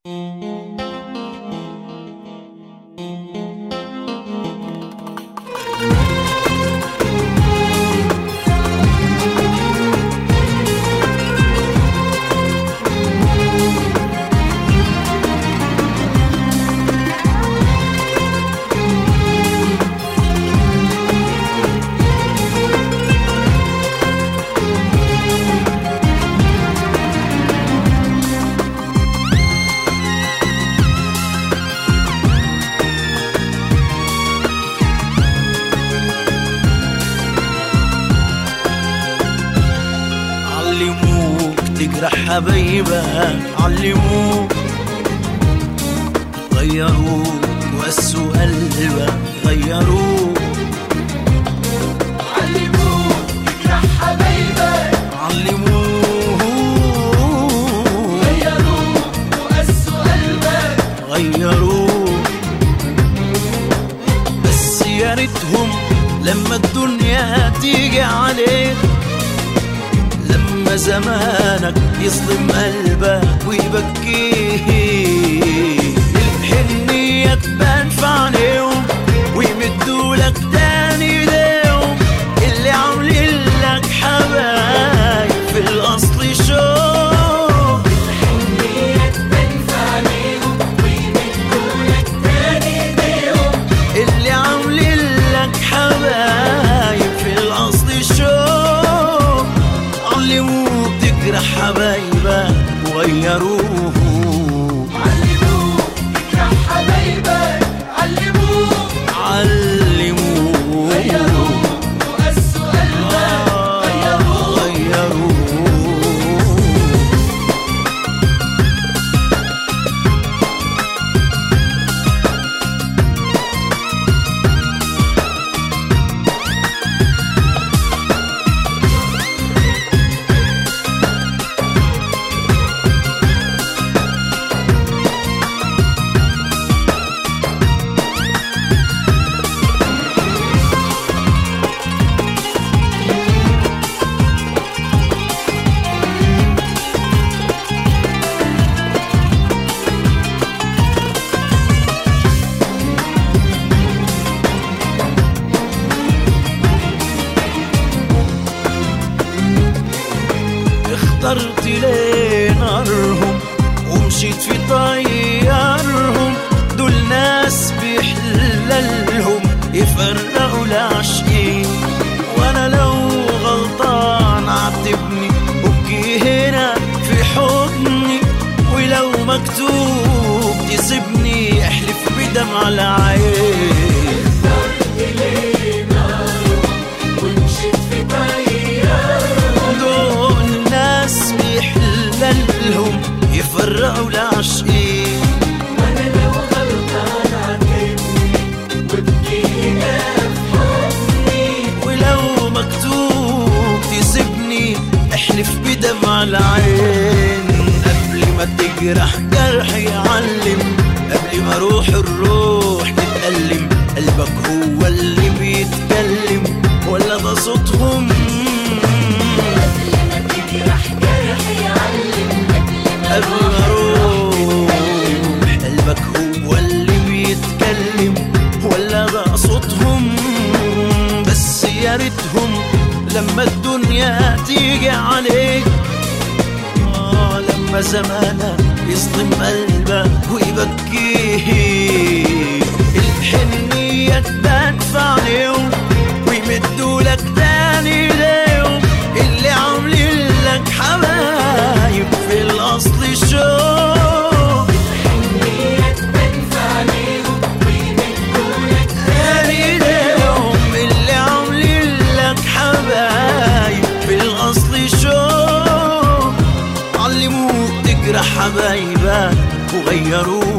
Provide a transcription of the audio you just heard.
علموك تجرح حبايبك علموك غيروك وقسوا قلبك غيروك علموك تجرح حبايبك علموك غيروك وقسوا قلبك غيروك بس يا ريتهم لما الدنيا تيجي عليك لما زمانك يظلم قلبك ويبكيك الحنية تبان في عينيهم ويمدولك تاني ايديهم اللي عاملين لك حبايب في الاصل شوق الحنية تبان في عينيهم ويمدولك تاني ايديهم اللي عاملين لك حبايب في الاصل شوق علموك تجرح حبايبك وغيروه علموك تجرح حبايبك علموك علموه غيروك وقسوا قلبك غيروك غيروه اخترت ليه نارهم ومشيت في طيارهم دول ناس بيحللهم يفرقوا العاشقين وانا لو غلطان عاتبني وابكي هنا في حضني ولو مكتوب تسيبني احلف بدمع العين ومشيت في طيارهم دول ناس بيحللهم يفرقوا العاشقين وانا لو غلطان عاتبني وابكي هنا في حضني ولو مكتوب تسيبني احلف بدمع العين قبل ما تجرح جرح يعلم قبل ما روح الروح تتألم قلبك هو اللي بيتكلم ولا ده صوتهم لما تجرح جرح يعلم قبل قبل ما اروح قلبك هو اللي بيتكلم ولا ده صوتهم بس يا ريتهم لما الدنيا تيجي عليك آه لما زمانك يصدم قلبك ويبكيك الحنية تبان في عينيهم ويمدوا لك تاني ايديهم اللي عاملين لك حبايب في الاصل شوق الحنية تبان في عينيهم ويمدولك تاني ايديهم اللي عاملين لك حبايب في الاصل شوق علموك تجرح حبايبك وغيروك